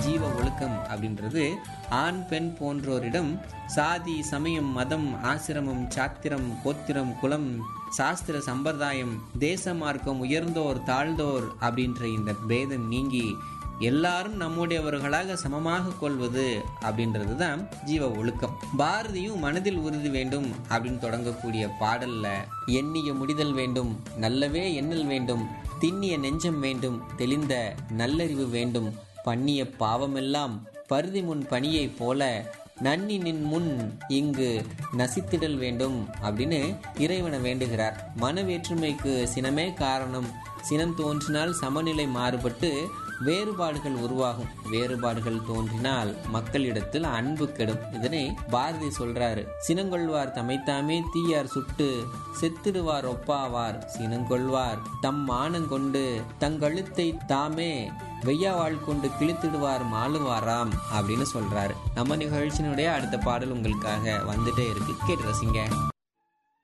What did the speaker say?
ஜீவ ஒழுக்கம் அப்படின்றது ஆண் பெண் போன்றோரிடம் சாதி சமயம் மதம் ஆசிரமம் சாத்திரம் கோத்திரம் குலம் சாஸ்திர சம்பிரதாயம் தேச மார்க்கம் உயர்ந்தோர் தாழ்ந்தோர் அப்படின்ற இந்த பேதம் நீங்கி எல்லாரும் நம்முடையவர்களாக சமமாக கொள்வது அப்படின்றது தான் ஜீவ ஒழுக்கம் பாரதியும் மனதில் உறுதி வேண்டும் அப்படின்னு தொடங்கக்கூடிய பாடல்ல எண்ணிய முடிதல் வேண்டும் நல்லவே எண்ணல் வேண்டும் திண்ணிய நெஞ்சம் வேண்டும் தெளிந்த நல்லறிவு வேண்டும் பண்ணிய பாவமெல்லாம் பருதி முன் பணியைப் போல நன்னி நின் முன் இங்கு நசித்திடல் வேண்டும் அப்படின்னு இறைவனை வேண்டுகிறார் மன வேற்றுமைக்கு சினமே காரணம் சினம் தோன்றினால் சமநிலை மாறுபட்டு வேறுபாடுகள் உருவாகும் வேறுபாடுகள் தோன்றினால் மக்களிடத்தில் அன்பு கெடும் இதனை பாரதி சொல்றாரு சினங்கொள்வார் தமைத்தாமே தீயார் சுட்டு செத்திடுவார் ஒப்பாவார் சினங்கொள்வார் தம் மானங்கொண்டு தங்கழுத்தை தாமே வெய்யாவாள் கொண்டு கிழித்திடுவார் மாளுவாராம் அப்படின்னு சொல்றாரு நம்ம நிகழ்ச்சியினுடைய அடுத்த பாடல் உங்களுக்காக வந்துட்டே இருக்கு கேட்டு ரசிங்க